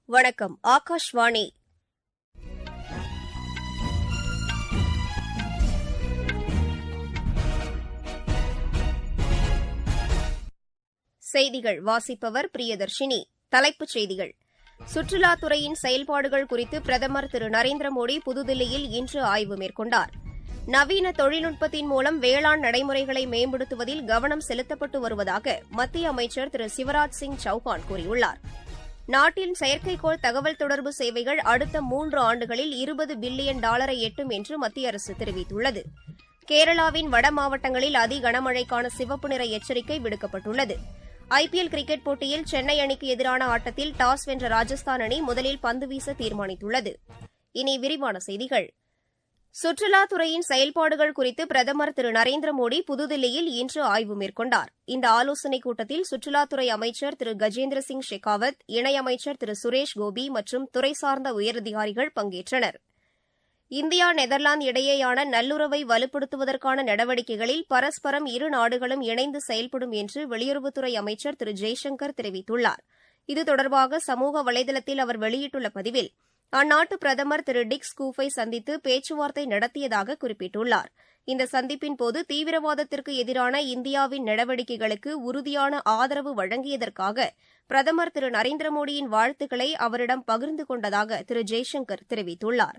வணக்கம் ஆகாஷ்வாணி செய்திகள் வாசிப்பவர் பிரியதர்ஷினி தலைப்புச் செய்திகள் சுற்றுலாத்துறையின் செயல்பாடுகள் குறித்து பிரதமர் திரு நரேந்திர மோடி புதுதில்லியில் இன்று ஆய்வு மேற்கொண்டார் நவீன தொழில்நுட்பத்தின் மூலம் வேளாண் நடைமுறைகளை மேம்படுத்துவதில் கவனம் செலுத்தப்பட்டு வருவதாக மத்திய அமைச்சர் திரு சிவராஜ் சிங் சௌஹான் கூறியுள்ளார் நாட்டின் செயற்கைக்கோள் தகவல் தொடர்பு சேவைகள் அடுத்த மூன்று ஆண்டுகளில் இருபது பில்லியன் டாலரை எட்டும் என்று மத்திய அரசு தெரிவித்துள்ளது கேரளாவின் வட மாவட்டங்களில் அதி கனமழைக்கான சிவப்பு நிற எச்சரிக்கை விடுக்கப்பட்டுள்ளது ஐபிஎல் கிரிக்கெட் போட்டியில் சென்னை அணிக்கு எதிரான ஆட்டத்தில் டாஸ் வென்ற ராஜஸ்தான் அணி முதலில் பந்து வீச தீர்மானித்துள்ளது இனி விரிவான செய்திகள் சுற்றுலாத்துறையின் செயல்பாடுகள் குறித்து பிரதமர் திரு நரேந்திர மோடி புதுதில்லியில் இன்று ஆய்வு மேற்கொண்டார் இந்த ஆலோசனைக் கூட்டத்தில் சுற்றுலாத்துறை அமைச்சர் திரு கஜேந்திர சிங் ஷெகாவத் இணையமைச்சர் திரு சுரேஷ் கோபி மற்றும் துறை சார்ந்த உயரதிகாரிகள் பங்கேற்றனர் இந்தியா நெதர்லாந்து இடையேயான நல்லுறவை வலுப்படுத்துவதற்கான நடவடிக்கைகளில் பரஸ்பரம் இரு நாடுகளும் இணைந்து செயல்படும் என்று வெளியுறவுத்துறை அமைச்சர் திரு ஜெய்சங்கர் தெரிவித்துள்ளார் இது தொடர்பாக சமூக வலைதளத்தில் அவர் வெளியிட்டுள்ள பதிவில் அந்நாட்டு பிரதமர் திரு டிக் ஸ்கூஃபை சந்தித்து பேச்சுவார்த்தை நடத்தியதாக குறிப்பிட்டுள்ளார் இந்த சந்திப்பின்போது தீவிரவாதத்திற்கு எதிரான இந்தியாவின் நடவடிக்கைகளுக்கு உறுதியான ஆதரவு வழங்கியதற்காக பிரதமர் திரு நரேந்திர மோடியின் வாழ்த்துக்களை அவரிடம் பகிர்ந்து கொண்டதாக திரு ஜெய்சங்கர் தெரிவித்துள்ளார்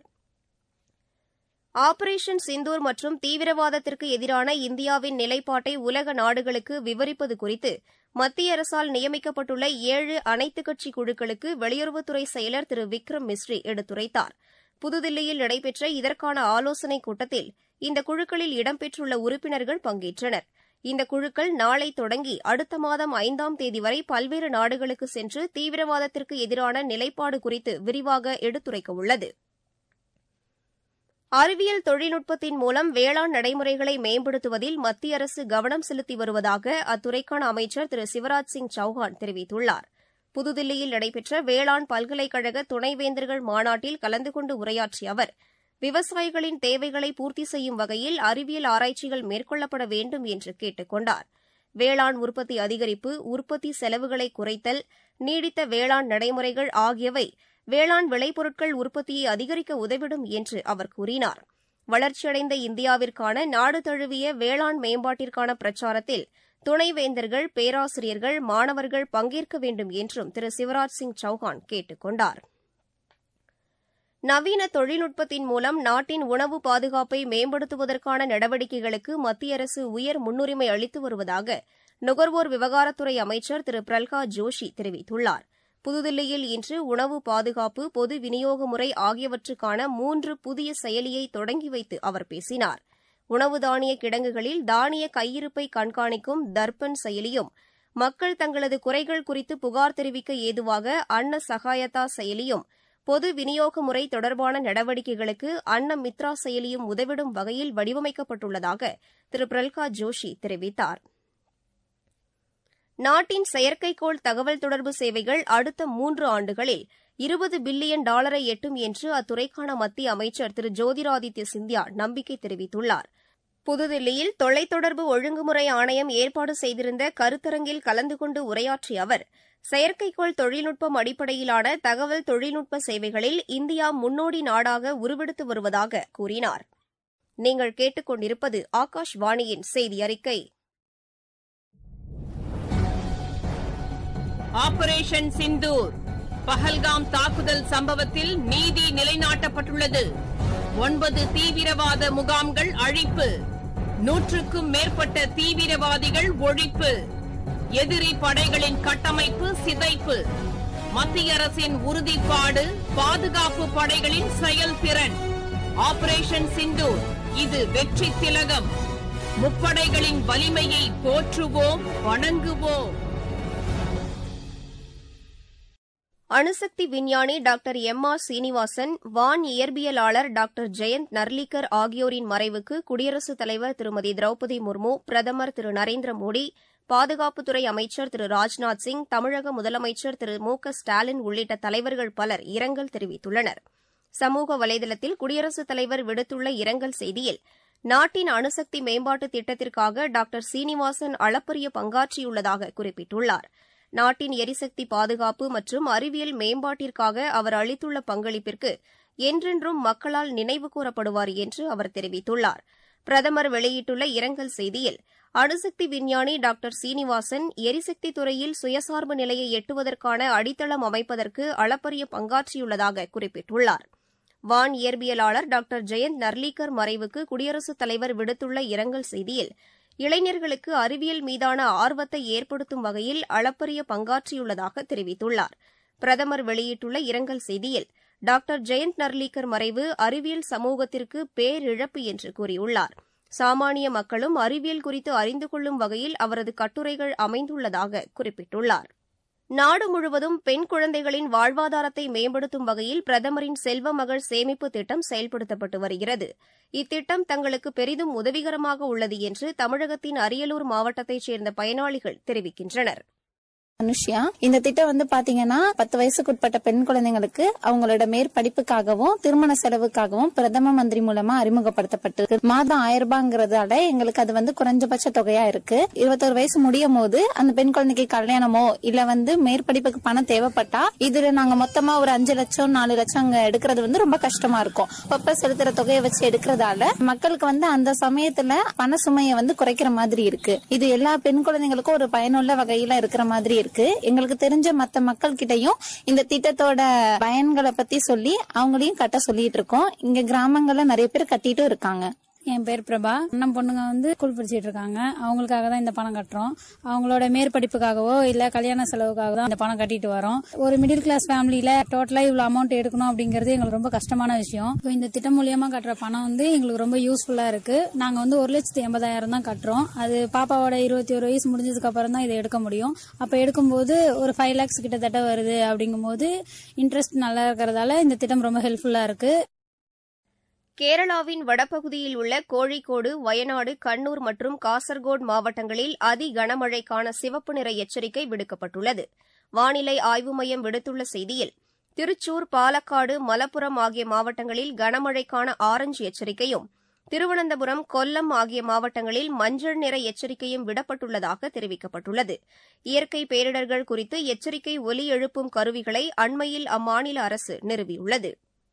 ஆபரேஷன் சிந்தூர் மற்றும் தீவிரவாதத்திற்கு எதிரான இந்தியாவின் நிலைப்பாட்டை உலக நாடுகளுக்கு விவரிப்பது குறித்து மத்திய அரசால் நியமிக்கப்பட்டுள்ள ஏழு அனைத்துக் கட்சி குழுக்களுக்கு வெளியுறவுத்துறை செயலர் திரு விக்ரம் மிஸ்ரி எடுத்துரைத்தார் புதுதில்லியில் நடைபெற்ற இதற்கான ஆலோசனைக் கூட்டத்தில் இந்த குழுக்களில் இடம்பெற்றுள்ள உறுப்பினர்கள் பங்கேற்றனர் இந்த குழுக்கள் நாளை தொடங்கி அடுத்த மாதம் ஐந்தாம் தேதி வரை பல்வேறு நாடுகளுக்கு சென்று தீவிரவாதத்திற்கு எதிரான நிலைப்பாடு குறித்து விரிவாக எடுத்துரைக்க உள்ளது அறிவியல் தொழில்நுட்பத்தின் மூலம் வேளாண் நடைமுறைகளை மேம்படுத்துவதில் மத்திய அரசு கவனம் செலுத்தி வருவதாக அத்துறைக்கான அமைச்சர் திரு சிவராஜ் சிங் சௌஹான் தெரிவித்துள்ளார் புதுதில்லியில் நடைபெற்ற வேளாண் பல்கலைக்கழக துணைவேந்தர்கள் மாநாட்டில் கலந்து கொண்டு உரையாற்றிய அவர் விவசாயிகளின் தேவைகளை பூர்த்தி செய்யும் வகையில் அறிவியல் ஆராய்ச்சிகள் மேற்கொள்ளப்பட வேண்டும் என்று கேட்டுக் கொண்டார் வேளாண் உற்பத்தி அதிகரிப்பு உற்பத்தி செலவுகளை குறைத்தல் நீடித்த வேளாண் நடைமுறைகள் ஆகியவை வேளாண் விளைபொருட்கள் உற்பத்தியை அதிகரிக்க உதவிடும் என்று அவர் கூறினார் வளர்ச்சியடைந்த இந்தியாவிற்கான நாடு தழுவிய வேளாண் மேம்பாட்டிற்கான பிரச்சாரத்தில் துணைவேந்தர்கள் பேராசிரியர்கள் மாணவர்கள் பங்கேற்க வேண்டும் என்றும் திரு சிவராஜ் சிங் சௌஹான் கேட்டுக் கொண்டார் நவீன தொழில்நுட்பத்தின் மூலம் நாட்டின் உணவு பாதுகாப்பை மேம்படுத்துவதற்கான நடவடிக்கைகளுக்கு மத்திய அரசு உயர் முன்னுரிமை அளித்து வருவதாக நுகர்வோர் விவகாரத்துறை அமைச்சர் திரு பிரல்ஹாத் ஜோஷி தெரிவித்துள்ளார் புதுதில்லியில் இன்று உணவு பாதுகாப்பு பொது விநியோக முறை ஆகியவற்றுக்கான மூன்று புதிய செயலியை தொடங்கி வைத்து அவர் பேசினார் உணவு தானிய கிடங்குகளில் தானிய கையிருப்பை கண்காணிக்கும் தர்பன் செயலியும் மக்கள் தங்களது குறைகள் குறித்து புகார் தெரிவிக்க ஏதுவாக அன்ன சகாயதா செயலியும் பொது விநியோக முறை தொடர்பான நடவடிக்கைகளுக்கு அன்ன மித்ரா செயலியும் உதவிடும் வகையில் வடிவமைக்கப்பட்டுள்ளதாக திரு பிரல்காத் ஜோஷி தெரிவித்தார் நாட்டின் செயற்கைக்கோள் தகவல் தொடர்பு சேவைகள் அடுத்த மூன்று ஆண்டுகளில் இருபது பில்லியன் டாலரை எட்டும் என்று அத்துறைக்கான மத்திய அமைச்சர் திரு ஜோதிராதித்ய சிந்தியா நம்பிக்கை தெரிவித்துள்ளார் புதுதில்லியில் தொலைத்தொடர்பு ஒழுங்குமுறை ஆணையம் ஏற்பாடு செய்திருந்த கருத்தரங்கில் கலந்து கொண்டு உரையாற்றிய அவர் செயற்கைக்கோள் தொழில்நுட்பம் அடிப்படையிலான தகவல் தொழில்நுட்ப சேவைகளில் இந்தியா முன்னோடி நாடாக உருவெடுத்து வருவதாக கூறினார் நீங்கள் கேட்டுக்கொண்டிருப்பது ஆகாஷ்வாணியின் செய்தி அறிக்கை ஆபரேஷன் சிந்தூர் பஹல்காம் தாக்குதல் சம்பவத்தில் நீதி நிலைநாட்டப்பட்டுள்ளது ஒன்பது தீவிரவாத முகாம்கள் அழிப்பு நூற்றுக்கும் மேற்பட்ட தீவிரவாதிகள் ஒழிப்பு எதிரி படைகளின் கட்டமைப்பு சிதைப்பு மத்திய அரசின் உறுதிப்பாடு பாதுகாப்பு படைகளின் செயல்திறன் ஆபரேஷன் சிந்தூர் இது வெற்றி திலகம் முப்படைகளின் வலிமையை போற்றுவோம் வணங்குவோம் அணுசக்தி விஞ்ஞானி டாக்டர் எம் ஆர் சீனிவாசன் வான் இயற்பியலாளர் டாக்டர் ஜெயந்த் நர்லிக்கர் ஆகியோரின் மறைவுக்கு குடியரசுத் தலைவர் திருமதி திரௌபதி முர்மு பிரதமர் திரு நரேந்திர மோடி பாதுகாப்புத்துறை அமைச்சர் திரு ராஜ்நாத் சிங் தமிழக முதலமைச்சர் திரு மு க ஸ்டாலின் உள்ளிட்ட தலைவர்கள் பலர் இரங்கல் தெரிவித்துள்ளனர் சமூக வலைதளத்தில் குடியரசுத் தலைவர் விடுத்துள்ள இரங்கல் செய்தியில் நாட்டின் அணுசக்தி மேம்பாட்டு திட்டத்திற்காக டாக்டர் சீனிவாசன் அளப்பரிய பங்காற்றியுள்ளதாக குறிப்பிட்டுள்ளார் நாட்டின் எரிசக்தி பாதுகாப்பு மற்றும் அறிவியல் மேம்பாட்டிற்காக அவர் அளித்துள்ள பங்களிப்பிற்கு என்றென்றும் மக்களால் நினைவு கூறப்படுவார் என்று அவர் தெரிவித்துள்ளார் பிரதமர் வெளியிட்டுள்ள இரங்கல் செய்தியில் அணுசக்தி விஞ்ஞானி டாக்டர் சீனிவாசன் எரிசக்தி துறையில் சுயசார்பு நிலையை எட்டுவதற்கான அடித்தளம் அமைப்பதற்கு அளப்பரிய பங்காற்றியுள்ளதாக குறிப்பிட்டுள்ளார் வான் இயற்பியலாளர் டாக்டர் ஜெயந்த் நர்லீக்கர் மறைவுக்கு குடியரசுத் தலைவர் விடுத்துள்ள இரங்கல் செய்தியில் இளைஞர்களுக்கு அறிவியல் மீதான ஆர்வத்தை ஏற்படுத்தும் வகையில் அளப்பரிய பங்காற்றியுள்ளதாக தெரிவித்துள்ளார் பிரதமர் வெளியிட்டுள்ள இரங்கல் செய்தியில் டாக்டர் ஜெயந்த் நர்லீக்கர் மறைவு அறிவியல் சமூகத்திற்கு பேரிழப்பு என்று கூறியுள்ளார் சாமானிய மக்களும் அறிவியல் குறித்து அறிந்து கொள்ளும் வகையில் அவரது கட்டுரைகள் அமைந்துள்ளதாக குறிப்பிட்டுள்ளார் நாடு முழுவதும் பெண் குழந்தைகளின் வாழ்வாதாரத்தை மேம்படுத்தும் வகையில் பிரதமரின் செல்வ மகள் சேமிப்பு திட்டம் செயல்படுத்தப்பட்டு வருகிறது இத்திட்டம் தங்களுக்கு பெரிதும் உதவிகரமாக உள்ளது என்று தமிழகத்தின் அரியலூர் மாவட்டத்தைச் சேர்ந்த பயனாளிகள் தெரிவிக்கின்றனர் அனுஷ்யா இந்த திட்டம் வந்து பாத்தீங்கன்னா பத்து வயசுக்குட்பட்ட பெண் குழந்தைங்களுக்கு அவங்களோட மேற்படிப்புக்காகவும் திருமண செலவுக்காகவும் பிரதம மந்திரி மூலமா அறிமுகப்படுத்தப்பட்டிருக்கு மாதம் ஆயிரம் ரூபாங்கிறதால எங்களுக்கு அது வந்து குறைஞ்சபட்ச தொகையா இருக்கு இருபத்தொரு வயசு முடியும் போது அந்த பெண் குழந்தைக்கு கல்யாணமோ இல்ல வந்து மேற்படிப்புக்கு பணம் தேவைப்பட்டா இதுல நாங்க மொத்தமா ஒரு அஞ்சு லட்சம் நாலு லட்சம் அங்க எடுக்கிறது வந்து ரொம்ப கஷ்டமா இருக்கும் அப்ப செலுத்துற தொகையை வச்சு எடுக்கிறதால மக்களுக்கு வந்து அந்த சமயத்துல பண சுமையை வந்து குறைக்கிற மாதிரி இருக்கு இது எல்லா பெண் குழந்தைங்களுக்கும் ஒரு பயனுள்ள வகையில இருக்கிற மாதிரி இருக்கு எங்களுக்கு தெரிஞ்ச மத்த மக்கள் கிட்டயும் இந்த திட்டத்தோட பயன்களை பத்தி சொல்லி அவங்களையும் கட்ட சொல்லிட்டு இருக்கோம் இங்க கிராமங்கள்ல நிறைய பேர் கட்டிட்டும் இருக்காங்க என் பேர் பிரபா அண்ணன் பொண்ணுங்க வந்து ஸ்கூல் படிச்சிட்டு இருக்காங்க அவங்களுக்காக தான் இந்த பணம் கட்டுறோம் அவங்களோட மேற்படிப்புக்காகவோ இல்ல கல்யாண செலவுக்காக தான் இந்த பணம் கட்டிட்டு வரோம் ஒரு மிடில் கிளாஸ் ஃபேமிலியில டோட்டலா இவ்வளவு அமௌண்ட் எடுக்கணும் அப்படிங்கிறது எங்களுக்கு ரொம்ப கஷ்டமான விஷயம் இப்போ இந்த திட்டம் மூலியமா கட்டுற பணம் வந்து எங்களுக்கு ரொம்ப யூஸ்ஃபுல்லா இருக்கு நாங்க வந்து ஒரு லட்சத்தி எண்பதாயிரம் தான் கட்டுறோம் அது பாப்பாவோட இருபத்தி ஒரு வயசு முடிஞ்சதுக்கு அப்புறம் தான் இதை எடுக்க முடியும் அப்ப எடுக்கும்போது ஒரு ஃபைவ் லேக்ஸ் கிட்டத்தட்ட வருது அப்படிங்கும்போது இன்ட்ரெஸ்ட் நல்லா இருக்கிறதால இந்த திட்டம் ரொம்ப ஹெல்ப்ஃபுல்லா இருக்கு கேரளாவின் வடபகுதியில் உள்ள கோழிக்கோடு வயநாடு கண்ணூர் மற்றும் காசர்கோடு மாவட்டங்களில் அதி கனமழைக்கான சிவப்பு நிற எச்சரிக்கை விடுக்கப்பட்டுள்ளது வானிலை ஆய்வு மையம் விடுத்துள்ள செய்தியில் திருச்சூர் பாலக்காடு மலப்புரம் ஆகிய மாவட்டங்களில் கனமழைக்கான ஆரஞ்சு எச்சரிக்கையும் திருவனந்தபுரம் கொல்லம் ஆகிய மாவட்டங்களில் மஞ்சள் நிற எச்சரிக்கையும் விடப்பட்டுள்ளதாக தெரிவிக்கப்பட்டுள்ளது இயற்கை பேரிடர்கள் குறித்து எச்சரிக்கை ஒலி எழுப்பும் கருவிகளை அண்மையில் அம்மாநில அரசு நிறுவியுள்ளது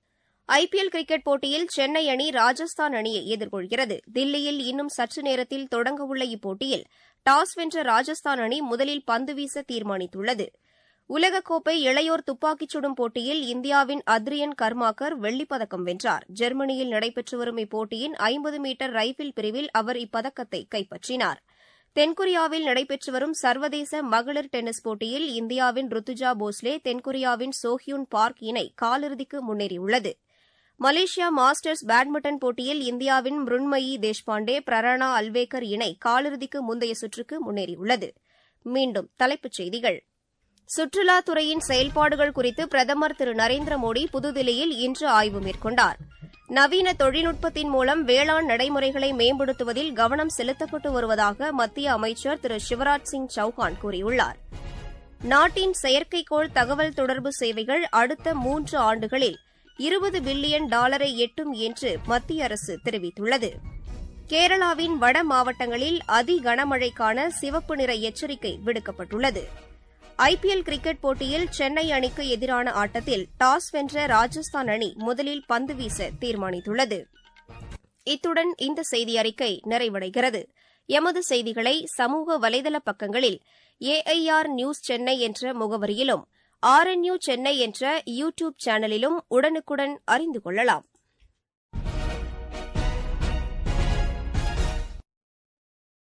ஐபிஎல் கிரிக்கெட் போட்டியில் சென்னை அணி ராஜஸ்தான் அணியை எதிர்கொள்கிறது தில்லியில் இன்னும் சற்று நேரத்தில் தொடங்கவுள்ள இப்போட்டியில் டாஸ் வென்ற ராஜஸ்தான் அணி முதலில் பந்து வீச தீர்மானித்துள்ளது உலகக்கோப்பை இளையோர் துப்பாக்கிச் சுடும் போட்டியில் இந்தியாவின் அத்ரியன் கர்மாக்கர் வெள்ளிப்பதக்கம் வென்றார் ஜெர்மனியில் நடைபெற்று வரும் இப்போட்டியின் ஐம்பது மீட்டர் ரைபிள் பிரிவில் அவர் இப்பதக்கத்தை கைப்பற்றினார் தென்கொரியாவில் நடைபெற்று வரும் சர்வதேச மகளிர் டென்னிஸ் போட்டியில் இந்தியாவின் ருத்துஜா போஸ்லே தென்கொரியாவின் சோஹியூன் பார்க் இணை காலிறுதிக்கு முன்னேறியுள்ளது மலேசியா மாஸ்டர்ஸ் பேட்மிண்டன் போட்டியில் இந்தியாவின் மிருண்மயி தேஷ்பாண்டே பிரரணா அல்வேக்கர் இணை காலிறுதிக்கு முந்தைய சுற்றுக்கு முன்னேறியுள்ளது மீண்டும் தலைப்புச் செய்திகள் சுற்றுலாத்துறையின் செயல்பாடுகள் குறித்து பிரதமர் திரு நரேந்திர மோடி புதுதில்லியில் இன்று ஆய்வு மேற்கொண்டார் நவீன தொழில்நுட்பத்தின் மூலம் வேளாண் நடைமுறைகளை மேம்படுத்துவதில் கவனம் செலுத்தப்பட்டு வருவதாக மத்திய அமைச்சர் திரு சிவராஜ் சிங் சௌஹான் கூறியுள்ளார் நாட்டின் செயற்கைக்கோள் தகவல் தொடர்பு சேவைகள் அடுத்த மூன்று ஆண்டுகளில் இருபது பில்லியன் டாலரை எட்டும் என்று மத்திய அரசு தெரிவித்துள்ளது கேரளாவின் வட மாவட்டங்களில் அதி கனமழைக்கான சிவப்பு நிற எச்சரிக்கை விடுக்கப்பட்டுள்ளது ஐபிஎல் கிரிக்கெட் போட்டியில் சென்னை அணிக்கு எதிரான ஆட்டத்தில் டாஸ் வென்ற ராஜஸ்தான் அணி முதலில் பந்து வீச தீர்மானித்துள்ளது இத்துடன் இந்த செய்தி அறிக்கை நிறைவடைகிறது எமது செய்திகளை சமூக வலைதள பக்கங்களில் ஏஐஆர் நியூஸ் சென்னை என்ற முகவரியிலும் ஆர்என்யூ சென்னை என்ற யூ டியூப் சேனலிலும் உடனுக்குடன் அறிந்து கொள்ளலாம்